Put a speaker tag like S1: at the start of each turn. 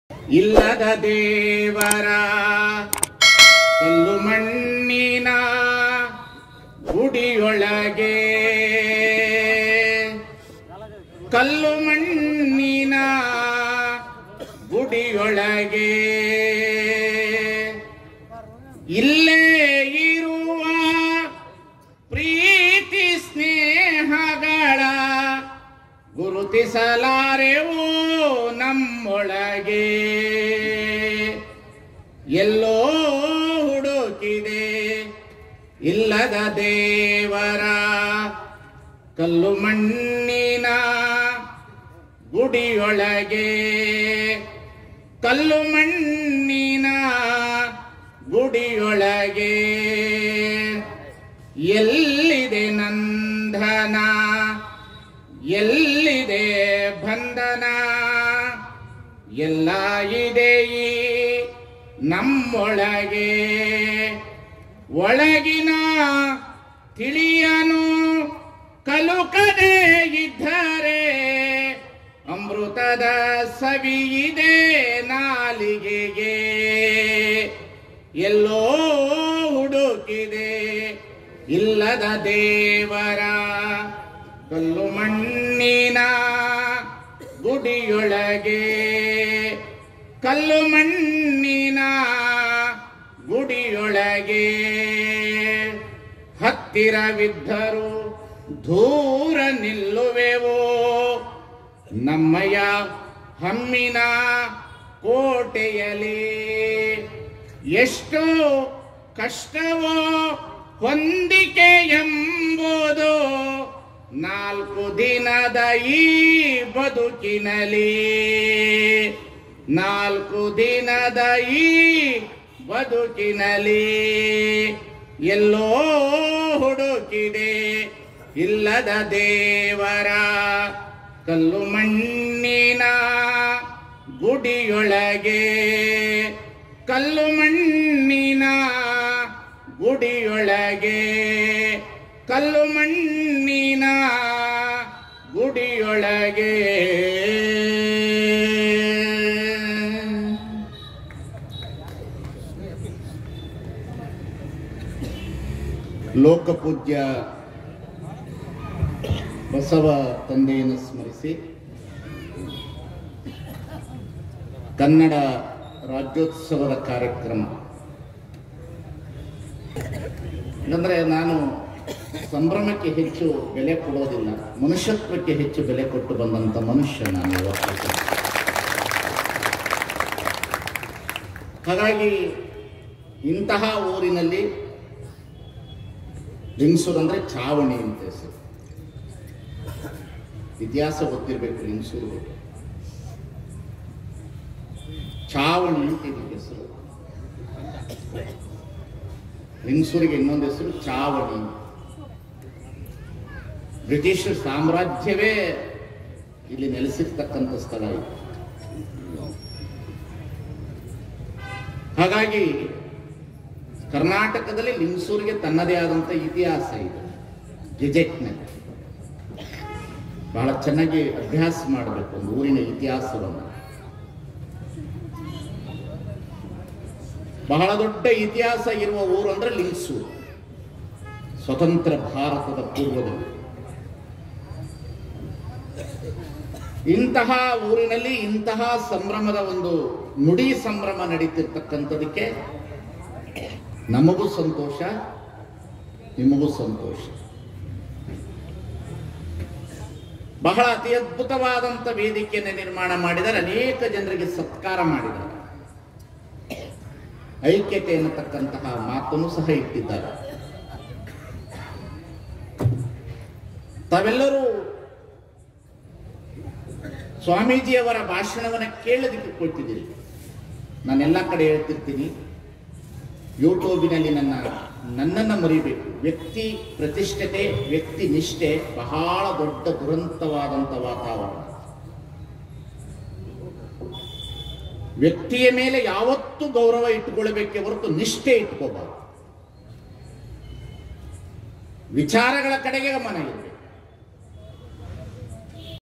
S1: ಇಲ್ಲದ ದೇವರ ಕಲ್ಲು ಮಣ್ಣಿನ ಗುಡಿಯೊಳಗೆ ಕಲ್ಲು ಮಣ್ಣಿನ ಗುಡಿಯೊಳಗೆ ಇಲ್ಲೇ ಇರುವ ಪ್ರೀತಿ ಸ್ನೇಹಗಳ ಗುರುತಿಸಲಾರೆವು ನಮ್ಮೊಳಗೆ ಎಲ್ಲೋ ಹುಡುಕಿದೆ ಇಲ್ಲದ ದೇವರ ಕಲ್ಲು ಮಣ್ಣಿನ ಗುಡಿಯೊಳಗೆ ಕಲ್ಲು ಮಣ್ಣಿನ ಗುಡಿಯೊಳಗೆ ಎಲ್ಲಿದೆ ನಂದನ ಎಲ್ಲಿದೆ ಬಂಧನ ಎಲ್ಲ ಇದೆ ಈ ನಮ್ಮೊಳಗೆ ಒಳಗಿನ ತಿಳಿಯನು ಕಲುಕದೆ ಇದ್ದರೆ ಅಮೃತದ ಸವಿ ಇದೆ ನಾಲಿಗೆಗೆ ಎಲ್ಲೋ ಹುಡುಕಿದೆ ಇಲ್ಲದ ದೇವರ ಕಲ್ಲು ಮಣ್ಣಿನ ಗುಡಿಯೊಳಗೆ ಕಲ್ಲು ಮಣ್ಣಿನ ಗುಡಿಯೊಳಗೆ ಹತ್ತಿರವಿದ್ದರು ದೂರ ನಿಲ್ಲುವೆವೋ ನಮ್ಮಯ್ಯ ಹಮ್ಮಿನ ಕೋಟೆಯಲಿ ಎಷ್ಟೋ ಕಷ್ಟವೋ ಹೊಂದಿಕೆ ಎಂಬುದು ನಾಲ್ಕು ದಿನದ ಈ ಬದುಕಿನಲಿ ನಾಲ್ಕು ದಿನದ ಈ ಬದುಕಿನಲಿ ಎಲ್ಲೋ ಹುಡುಕಿದೆ ಇಲ್ಲದ ದೇವರ ಕಲ್ಲು ಮಣ್ಣಿನ ಗುಡಿಯೊಳಗೆ ಕಲ್ಲು ಮಣ್ಣಿನ ಗುಡಿಯೊಳಗೆ ಕಲ್ಲು ಮಣ್ಣಿನ ಗುಡಿಯೊಳಗೆ ಲೋಕಪೂಜ್ಯ ಬಸವ ತಂದೆಯನ್ನು ಸ್ಮರಿಸಿ ಕನ್ನಡ ರಾಜ್ಯೋತ್ಸವದ ಕಾರ್ಯಕ್ರಮ ಅಂದರೆ ನಾನು ಸಂಭ್ರಮಕ್ಕೆ ಹೆಚ್ಚು ಬೆಲೆ ಕೊಡೋದಿಲ್ಲ ಮನುಷ್ಯತ್ವಕ್ಕೆ ಹೆಚ್ಚು ಬೆಲೆ ಕೊಟ್ಟು ಬಂದಂಥ ಮನುಷ್ಯ ನಾನು ಇವತ್ತು ಹಾಗಾಗಿ ಇಂತಹ ಊರಿನಲ್ಲಿ ಲಿಂಗಸೂರು ಅಂದರೆ ಚಾವಣಿ ಅಂತ ಹೆಸರು ಇತಿಹಾಸ ಗೊತ್ತಿರಬೇಕು ಲಿಂಗಸೂರು ಚಾವಣಿ ಅಂತ ಇದಕ್ಕೆ ಹೆಸರು ಲಿಂಗಸೂರಿಗೆ ಇನ್ನೊಂದು ಹೆಸರು ಚಾವಣಿ ಬ್ರಿಟಿಷ್ ಸಾಮ್ರಾಜ್ಯವೇ ಇಲ್ಲಿ ನೆಲೆಸಿರ್ತಕ್ಕಂಥ ಸ್ಥಳ ಇದು ಹಾಗಾಗಿ ಕರ್ನಾಟಕದಲ್ಲಿ ಲಿಂಗಸೂರಿಗೆ ತನ್ನದೇ ಆದಂಥ ಇತಿಹಾಸ ಇದೆ ಗೆಜೆಟ್ನಲ್ಲಿ ಬಹಳ ಚೆನ್ನಾಗಿ ಅಭ್ಯಾಸ ಮಾಡಬೇಕು ಒಂದು ಊರಿನ ಇತಿಹಾಸವನ್ನು ಬಹಳ ದೊಡ್ಡ ಇತಿಹಾಸ ಇರುವ ಊರು ಅಂದ್ರೆ ಲಿಂಗಸೂರು ಸ್ವತಂತ್ರ ಭಾರತದ ಪೂರ್ವದಲ್ಲಿ ಇಂತಹ ಊರಿನಲ್ಲಿ ಇಂತಹ ಸಂಭ್ರಮದ ಒಂದು ನುಡಿ ಸಂಭ್ರಮ ನಡೀತಿರ್ತಕ್ಕಂಥದಕ್ಕೆ ನಮಗೂ ಸಂತೋಷ ನಿಮಗೂ ಸಂತೋಷ ಬಹಳ ಅತಿ ಅದ್ಭುತವಾದಂಥ ವೇದಿಕೆಯನ್ನು ನಿರ್ಮಾಣ ಮಾಡಿದರೆ ಅನೇಕ ಜನರಿಗೆ ಸತ್ಕಾರ ಮಾಡಿದ್ದಾರೆ ಐಕ್ಯತೆ ಎನ್ನತಕ್ಕಂತಹ ಮಾತನ್ನು ಸಹ ಇಟ್ಟಿದ್ದಾರೆ ತಾವೆಲ್ಲರೂ ಸ್ವಾಮೀಜಿಯವರ ಭಾಷಣವನ್ನು ಕೇಳೋದಕ್ಕೆ ಕೊಟ್ಟಿದ್ದೀರಿ ನಾನೆಲ್ಲ ಕಡೆ ಹೇಳ್ತಿರ್ತೀನಿ ಯೂಟ್ಯೂಬಿನಲ್ಲಿ ನನ್ನ ನನ್ನನ್ನು ಮರಿಬೇಕು ವ್ಯಕ್ತಿ ಪ್ರತಿಷ್ಠತೆ ವ್ಯಕ್ತಿ ನಿಷ್ಠೆ ಬಹಳ ದೊಡ್ಡ ದುರಂತವಾದಂಥ ವಾತಾವರಣ ವ್ಯಕ್ತಿಯ ಮೇಲೆ ಯಾವತ್ತೂ ಗೌರವ ಇಟ್ಟುಕೊಳ್ಬೇಕೆ ಹೊರತು ನಿಷ್ಠೆ ಇಟ್ಕೋಬಾರದು ವಿಚಾರಗಳ ಕಡೆಗೆ ಗಮನ ಇರಬೇಕು